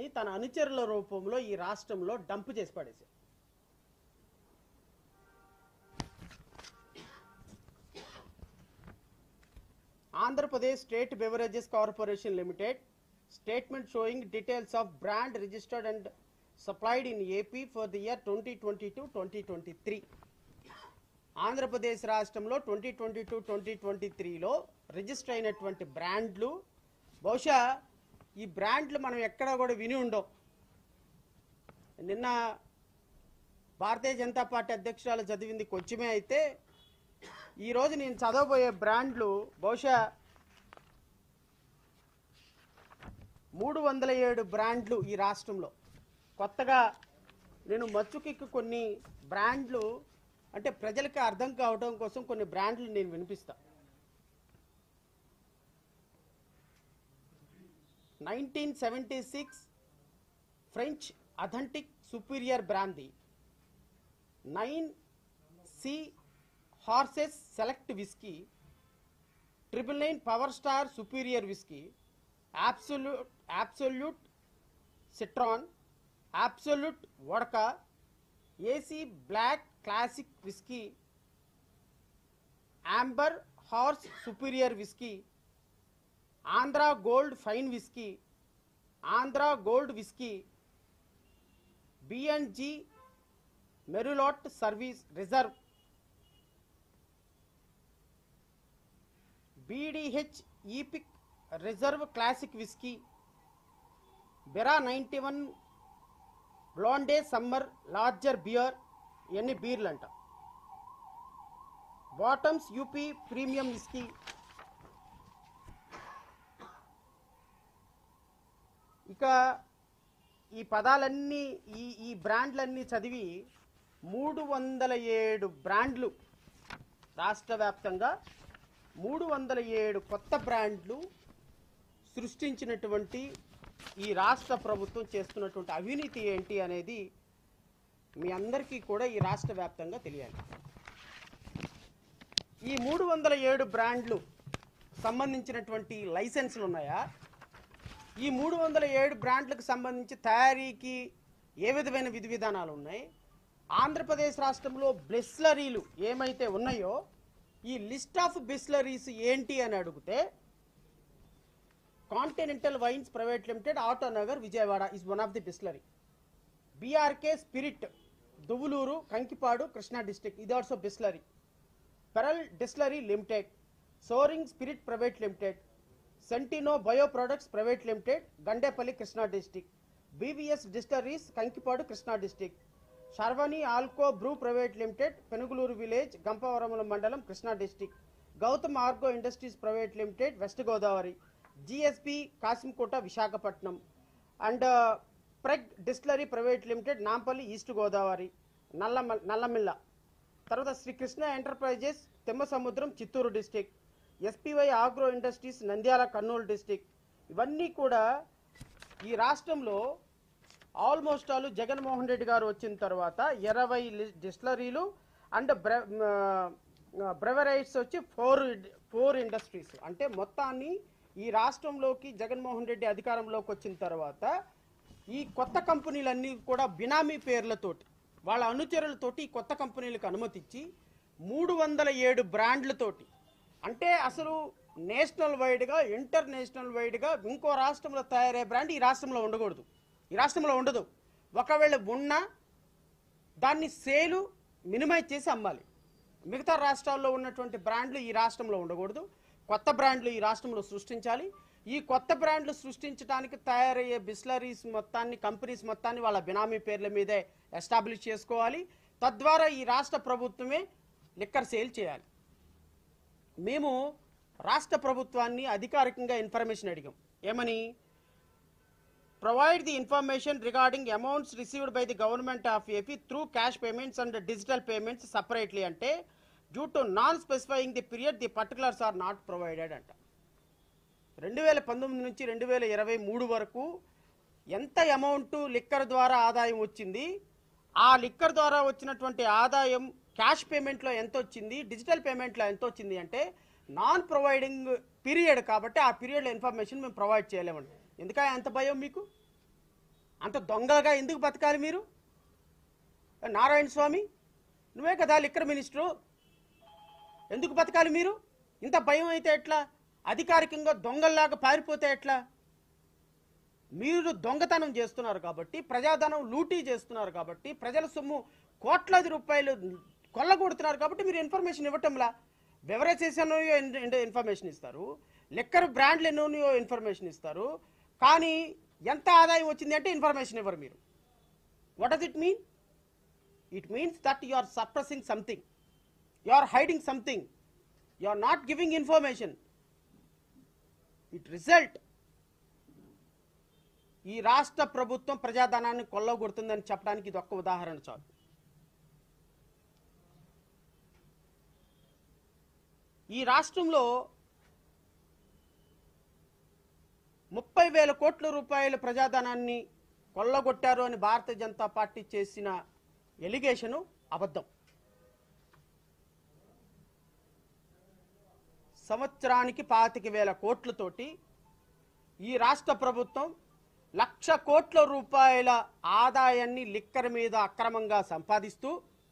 బ్రాండ్లని తన అనుచరుల రూపంలో ఈ రాష్ట్రంలో డంప్ చేసి పడేశారు Andhra Pradesh state beverages corporation limited statement showing details of brand registered and supplied in AP for the year twenty twenty two twenty twenty three Andhra Pradesh రాష్ట్రంలో twenty twenty two twenty twenty త్రీలో register అయినటువంటి బ్రాండ్లు బహుశా ఈ బ్రాండ్లు మనం ఎక్కడా కూడా విని ఉండం నిన్న భారతీయ జనతా పార్టీ అధ్యక్షురాలు చదివింది కొంచెమే అయితే ఈరోజు నేను చదవబోయే బ్రాండ్లు బహుశా మూడు వందల ఏడు బ్రాండ్లు ఈ రాష్ట్రంలో కొత్తగా నేను మచ్చుకిక్కు కొన్ని బ్రాండ్లు అంటే ప్రజలకి అర్థం కావడం కోసం కొన్ని బ్రాండ్లు నేను వినిపిస్తా nineteen seventy six French authentic superior brandy nine C horses select whisky triple nine power star superior whisky absolute absolute citron absolute vodka ac black classic whiskey amber horse superior whiskey andhra gold fine whiskey andhra gold whiskey b&g merulot service reserve BDH epic reserve classic whisky బెరా ninety one blonde summer lager beer ఇవన్నీ బీర్లు అంట bottoms UP premium whisky ఇక ఈ పదాలన్నీ ఈ ఈ బ్రాండ్లన్నీ చదివి మూడు వందల ఏడు బ్రాండ్లు రాష్ట్ర వ్యాప్తంగా మూడు వందల ఏడు కొత్త బ్రాండ్లు సృష్టించినటువంటి ఈ రాష్ట్ర ప్రభుత్వం చేస్తున్నటువంటి అవినీతి ఏంటి అనేది మీ అందరికీ కూడా ఈ రాష్ట్ర వ్యాప్తంగా తెలియాలి ఈ మూడు వందల ఏడు బ్రాండ్లు సంబంధించినటువంటి లైసెన్సులు ఉన్నాయా ఈ మూడు వందల ఏడు బ్రాండ్లకు సంబంధించి తయారీకి ఏ విధమైన విధి విధానాలు ఉన్నాయి ఆంధ్రప్రదేశ్ రాష్ట్రంలో బ్లెస్లరీలు ఏమైతే ఉన్నాయో ఈ లిస్ట్ ఆఫ్ బిస్లరీస్ ఏంటి అని అడిగితే continental wines private limited Autonagar Vijayawada is one of the distillery BRK spirit Duvvuluru Kankipadu Krishna district ఇది also distillery pearl distillery limited soaring spirit private limited Centino bio products private limited Gandepalli Krishna district BVS distilleries Kankipadu Krishna district Sharvani alco brew private limited Penuguluru village గంపవరముల మండలం Krishna district Gautam ఆర్గో industries private limited west Godavari GSP Kasimkota Visakhapatnam and ప్రెగ్ distillery private limited Nampally east Godavari నల్లమ నల్లమిల్ల తర్వాత Srikrishna enterprises Thimmasamudram Chittoor district SPY agro industries Nandyal Kurnool district ఇవన్నీ కూడా ఈ రాష్ట్రంలో ఆల్మోస్ట్ ఆల్ జగన్మోహన్ రెడ్డి గారు వచ్చిన తర్వాత ఇరవై డిస్టిలరీలు అండ్ బ్రెవరైట్స్ వచ్చి ఫోర్ ఫోర్ ఇండస్ట్రీస్ అంటే మొత్తాన్ని ఈ రాష్ట్రంలోకి జగన్మోహన్ రెడ్డి అధికారంలోకి వచ్చిన తర్వాత ఈ కొత్త కంపెనీలన్నీ కూడా బినామీ పేర్లతోటి వాళ్ళ అనుచరులతోటి ఈ కొత్త కంపెనీలకు అనుమతిచ్చి మూడు వందల ఏడు బ్రాండ్లతోటి అంటే అసలు నేషనల్ వైడ్గా ఇంటర్నేషనల్ వైడ్గా ఇంకో రాష్ట్రంలో తయారయ్యే బ్రాండ్ ఈ రాష్ట్రంలో ఉండకూడదు ఈ రాష్ట్రంలో ఉండదు ఒకవేళ ఉన్నా దాన్ని సేలు మినిమైజ్ చేసి అమ్మాలి మిగతా రాష్ట్రాల్లో ఉన్నటువంటి బ్రాండ్లు ఈ రాష్ట్రంలో ఉండకూడదు కొత్త బ్రాండ్లు ఈ రాష్ట్రంలో సృష్టించాలి ఈ కొత్త బ్రాండ్లు సృష్టించడానికి తయారయ్యే బిస్లరీస్ మొత్తాన్ని కంపెనీస్ మొత్తాన్ని వాళ్ళ బినామీ పేర్ల మీదే ఎస్టాబ్లిష్ చేసుకోవాలి తద్వారా ఈ రాష్ట్ర ప్రభుత్వమే లిక్కర్ సేల్ చేయాలి మేము రాష్ట్ర ప్రభుత్వాన్ని అధికారికంగా ఇన్ఫర్మేషన్ అడిగాం ఏమని provide the information regarding amounts received by the government of AP through cash payments and digital payments separately అంటే due to non specifying the period the particulars are not provided అంట రెండు వేల పంతొమ్మిది నుంచి రెండు వేల ఇరవై మూడు వరకు ఎంత అమౌంట్ లిక్కర్ ద్వారా ఆదాయం వచ్చింది ఆ లిక్కర్ ద్వారా వచ్చినటువంటి ఆదాయం క్యాష్ పేమెంట్లో ఎంత వచ్చింది డిజిటల్ పేమెంట్లో ఎంత వచ్చింది అంటే నాన్ ప్రొవైడింగ్ పీరియడ్ కాబట్టి ఆ పీరియడ్లో ఇన్ఫర్మేషన్ మేము ప్రొవైడ్ చేయలేమండి ఎందుకంటే ఎంత భయం మీకు అంత దొంగగా ఎందుకు బతకాలి మీరు నారాయణ స్వామి నువ్వే కదా లిక్కర్ మినిస్టరు ఎందుకు బతకాలి మీరు ఇంత భయం అయితే ఎట్లా అధికారికంగా దొంగల్లాగా పారిపోతే ఎట్లా మీరు దొంగతనం చేస్తున్నారు కాబట్టి ప్రజాధనం లూటీ చేస్తున్నారు కాబట్టి ప్రజల సొమ్ము కోట్లాది రూపాయలు కొల్లగొడుతున్నారు కాబట్టి మీరు ఇన్ఫర్మేషన్ ఇవ్వటంలా బెవరేజెస్ ఎన్నోయో ఇన్ఫర్మేషన్ ఇస్తారు లిక్కర్ బ్రాండ్లు ఎన్నోయో ఇన్ఫర్మేషన్ ఇస్తారు కానీ ఎంత ఆదాయం వచ్చింది అంటే ఇన్ఫర్మేషన్ ఇవ్వరు మీరు what does it mean it means that you are suppressing something you are hiding something you are not giving information it result ఈ రాష్ట్ర ప్రభుత్వం ప్రజాధనాన్ని కొల్లగొడుతుందని చెప్పడానికి ఇది ఒక్క ఉదాహరణ చాలు ఈ రాష్ట్రంలో ముప్పై వేల కోట్ల రూపాయల ప్రజాధనాన్ని కొల్లగొట్టారు అని భారతీయ జనతా పార్టీ చేసిన ఎలిగేషను అబద్ధం సంవత్సరానికి పాతిక వేల కోట్లతోటి ఈ రాష్ట్ర ప్రభుత్వం లక్ష కోట్ల రూపాయల ఆదాయాన్ని లిక్కర్ మీద అక్రమంగా సంపాదిస్తూ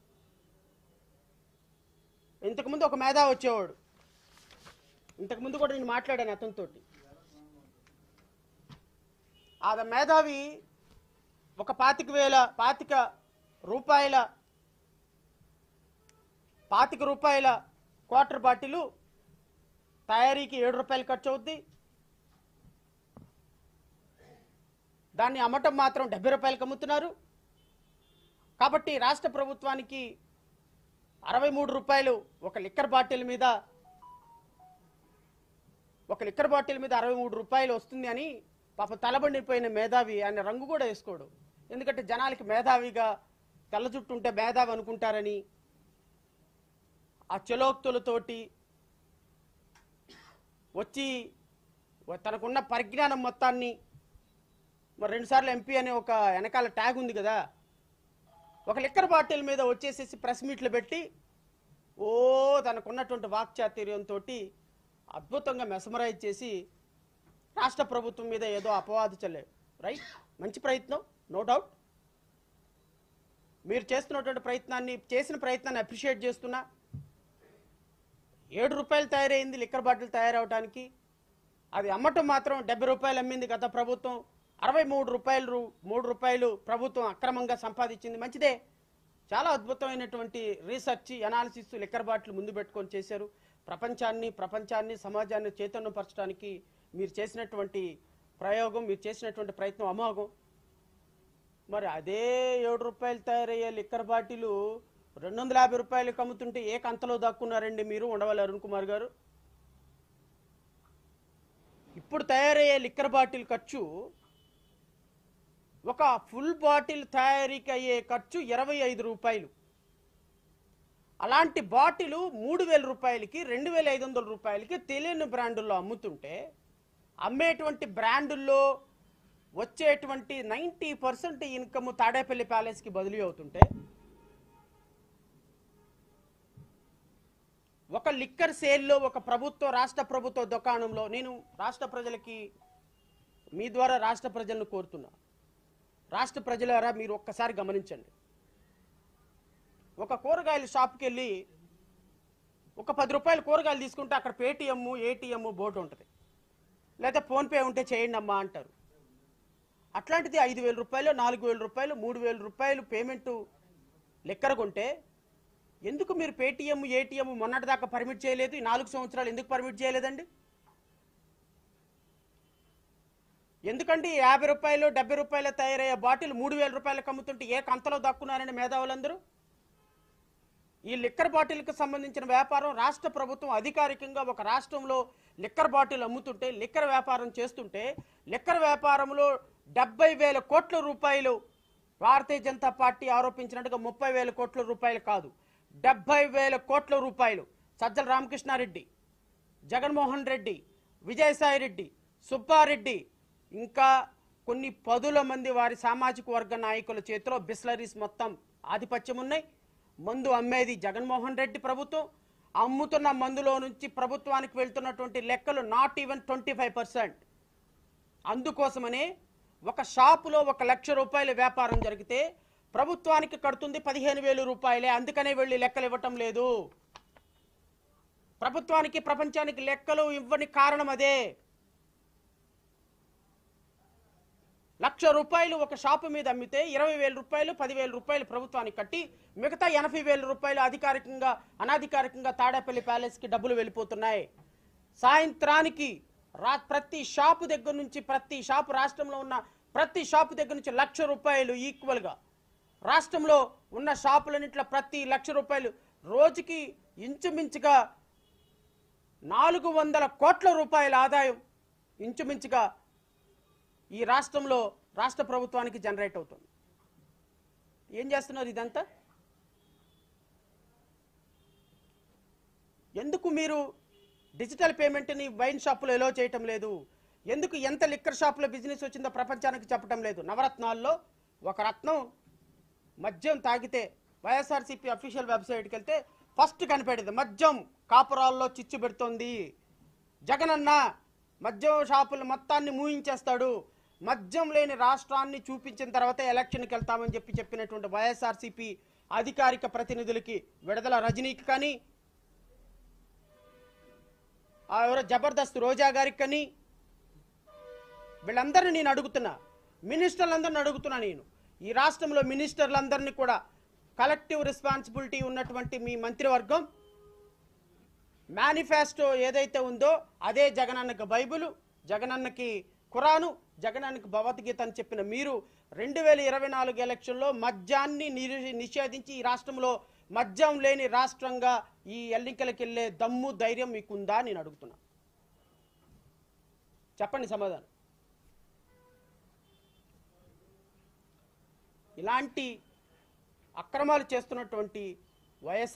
ఇంతకుముందు ఒక మేధా వచ్చేవాడు ఇంతకుముందు కూడా నేను మాట్లాడాను అతనితోటి ఆ మేధావి ఒక పాతిక వేల పాతిక రూపాయల పాతిక రూపాయల క్వార్టర్ బాటిలు తయారీకి ఏడు రూపాయలు ఖర్చు అవుద్ది దాన్ని అమ్మటం మాత్రం డెబ్బై రూపాయలకు అమ్ముతున్నారు కాబట్టి రాష్ట్ర ప్రభుత్వానికి అరవై మూడు రూపాయలు ఒక లిక్కర్ బాటిల్ మీద ఒక లిక్కర్ బాటిల్ మీద అరవై మూడు రూపాయలు వస్తుంది అని పాప తలబండిపోయిన మేధావి ఆయన రంగు కూడా వేసుకోడు ఎందుకంటే జనాలకి మేధావిగా తెల్ల జుట్టు ఉంటే మేధావి అనుకుంటారని ఆ చలోక్తులతోటి వచ్చి తనకున్న పరిజ్ఞానం మొత్తాన్ని మరి రెండుసార్లు ఎంపీ అనే ఒక వెనకాల ట్యాగ్ ఉంది కదా ఒక లిక్కర్ బాటిల్ మీద వచ్చేసేసి ప్రెస్ మీట్లు పెట్టి ఓ తనకున్నటువంటి వాక్చాతుర్యంతో అద్భుతంగా మెసమరైజ్ చేసి రాష్ట్ర ప్రభుత్వం మీద ఏదో అపవాదు చల్లే రైట్ మంచి ప్రయత్నం నో డౌట్ మీరు చేస్తున్నటువంటి ప్రయత్నాన్ని చేసిన ప్రయత్నాన్ని అప్రిషియేట్ చేస్తున్నా ఏడు రూపాయలు తయారైంది లిక్కర్ బాటిల్ తయారవడానికి అది అమ్మటం మాత్రం డెబ్బై రూపాయలు అమ్మింది గత ప్రభుత్వం అరవై మూడు రూపాయలు రూ- మూడు రూపాయలు ప్రభుత్వం అక్రమంగా సంపాదించింది మంచిదే చాలా అద్భుతమైనటువంటి రీసెర్చ్ అనాలిసిస్ లిక్కర్ బాటిల్ ముందు పెట్టుకొని చేశారు ప్రపంచాన్ని ప్రపంచాన్ని సమాజాన్ని చైతన్యపరచడానికి మీరు చేసినటువంటి ప్రయోగం మీరు చేసినటువంటి ప్రయత్నం అమోఘం మరి అదే ఏడు రూపాయలు తయారయ్యే లిక్కర్ బాటిలు రెండు వందల యాభై రూపాయలకు అమ్ముతుంటే ఏ కంతలో దక్కున్నారండి మీరు ఉండవాలి అరుణ్ కుమార్ గారు ఇప్పుడు తయారయ్యే లిక్కర్ బాటిల్ ఖర్చు ఒక ఫుల్ బాటిల్ తయారీకి అయ్యే ఖర్చు ఇరవై ఐదు రూపాయలు అలాంటి బాటిల్ మూడు వేల రూపాయలకి రెండు వేల ఐదు వందల రూపాయలకి తెలియని బ్రాండుల్లో అమ్ముతుంటే అమ్మేటువంటి బ్రాండుల్లో వచ్చేటువంటి నైంటీ పర్సెంట్ ఇన్కమ్ తాడేపల్లి ప్యాలెస్కి బదిలీ అవుతుంటే ఒక లిక్కర్ సేల్లో ఒక ప్రభుత్వ రాష్ట్ర ప్రభుత్వ దుకాణంలో నేను రాష్ట్ర ప్రజలకి మీ ద్వారా రాష్ట్ర ప్రజలను కోరుతున్నా రాష్ట్ర ప్రజలారా మీరు ఒక్కసారి గమనించండి ఒక కూరగాయల షాప్కి వెళ్ళి ఒక పది రూపాయలు కూరగాయలు తీసుకుంటే అక్కడ పేటిఎం ఏటీఎం బోర్డు ఉంటుంది లేదా ఫోన్పే ఉంటే చేయండి అమ్మా అంటారు అట్లాంటిది ఐదు వేల రూపాయలు నాలుగు వేల రూపాయలు మూడు వేల రూపాయలు పేమెంటు లెక్కర కొంటే ఎందుకు మీరు పేటీఎం ఏటీఎం మొన్నటిదాకా పర్మిట్ చేయలేదు ఈ నాలుగు సంవత్సరాలు ఎందుకు పర్మిట్ చేయలేదండి ఎందుకంటే ఈ యాభై రూపాయలు డెబ్బై రూపాయలు తయారయ్యే బాటిల్ మూడు వేల రూపాయలకు అమ్ముతుంటే ఏ కంతలో దక్కున్నారని మేధావులందరూ ఈ లిక్కర్ బాటిల్కి సంబంధించిన వ్యాపారం రాష్ట్ర ప్రభుత్వం అధికారికంగా ఒక రాష్ట్రంలో లిక్కర్ బాటిల్ అమ్ముతుంటే లిక్కర్ వ్యాపారం చేస్తుంటే లిక్కర్ వ్యాపారంలో డెబ్బై వేల కోట్ల రూపాయలు భారతీయ జనతా పార్టీ ఆరోపించినట్టుగా ముప్పై వేల కోట్ల రూపాయలు కాదు డెబ్బై వేల కోట్ల రూపాయలు సజ్జల రామకృష్ణారెడ్డి జగన్మోహన్ రెడ్డి విజయసాయి రెడ్డి సుబ్బారెడ్డి ఇంకా కొన్ని పదుల మంది వారి సామాజిక వర్గ నాయకుల చేతిలో బిస్లరీస్ మొత్తం ఆధిపత్యం ఉన్నాయి మందు అమ్మేది జగన్మోహన్ రెడ్డి ప్రభుత్వం అమ్ముతున్న మందులో నుంచి ప్రభుత్వానికి వెళ్తున్నటువంటి లెక్కలు not even twenty five percent అందుకోసమనే ఒక షాపులో ఒక లక్ష రూపాయల వ్యాపారం జరిగితే ప్రభుత్వానికి కడుతుంది పదిహేను వేలు రూపాయలే అందుకనే వెళ్ళి లెక్కలు ఇవ్వటం లేదు ప్రభుత్వానికి ప్రపంచానికి లెక్కలు ఇవ్వని కారణం అదే లక్ష రూపాయలు ఒక షాపు మీద అమ్మితే ఇరవై వేల రూపాయలు పదివేల రూపాయలు ప్రభుత్వానికి కట్టి మిగతా ఎనభై వేల రూపాయలు అధికారికంగా అనాధికారికంగా తాడేపల్లి ప్యాలెస్కి డబ్బులు వెళ్ళిపోతున్నాయి సాయంత్రానికి రా ప్రతి షాపు దగ్గర నుంచి ప్రతి షాపు రాష్ట్రంలో ఉన్న ప్రతి షాపు దగ్గర నుంచి లక్ష రూపాయలు ఈక్వల్గా రాష్ట్రంలో ఉన్న షాపులన్నింటిలో ప్రతి లక్ష రూపాయలు రోజుకి ఇంచుమించుగా నాలుగు వందల కోట్ల రూపాయల ఆదాయం ఇంచుమించుగా ఈ రాష్ట్రంలో రాష్ట్ర ప్రభుత్వానికి జనరేట్ అవుతుంది ఏం చేస్తున్నారు ఇదంతా ఎందుకు మీరు డిజిటల్ పేమెంట్ని వైన్ షాపులో ఎలో చేయటం లేదు ఎందుకు ఎంత లిక్కర్ షాపులో బిజినెస్ వచ్చిందో ప్రపంచానికి చెప్పటం లేదు నవరత్నాల్లో ఒక రత్నం మద్యం తాగితే వైఎస్ఆర్సీపీ అఫీషియల్ వెబ్సైట్కి వెళ్తే ఫస్ట్ కనిపెడేది మద్యం కాపురాల్లో చిచ్చు పెడుతోంది జగనన్న మద్యం షాపులు మొత్తాన్ని మూయించేస్తాడు మద్యం లేని రాష్ట్రాన్ని చూపించిన తర్వాత ఎలక్షన్కి వెళ్తామని చెప్పి చెప్పినటువంటి వైఎస్ఆర్సీపీ అధికారిక ప్రతినిధులకి విడుదల రజనీకి కానీ ఆ ఎవరో జబర్దస్త్ రోజా గారికి కానీ వీళ్ళందరినీ నేను అడుగుతున్నా మినిస్టర్లందరిని అడుగుతున్నా నేను ఈ రాష్ట్రంలో మినిస్టర్లందరినీ కూడా కలెక్టివ్ రెస్పాన్సిబిలిటీ ఉన్నటువంటి మీ మంత్రివర్గం మేనిఫెస్టో ఏదైతే ఉందో అదే జగనన్నకి బైబిలు జగనన్నకి ఖురాను జగనన్నకి భగవద్గీత అని చెప్పిన మీరు రెండు వేల ఇరవై నాలుగు ఎలక్షన్లో మద్యాన్ని నిరు- నిషేధించి ఈ రాష్ట్రంలో మద్యం లేని రాష్ట్రంగా ఈ ఎన్నికలకు వెళ్ళే దమ్ము ధైర్యం మీకుందా నేను అడుగుతున్నా చెప్పండి సమాధానం ఇలాంటి అక్రమాలు చేస్తున్నటువంటి వైఎస్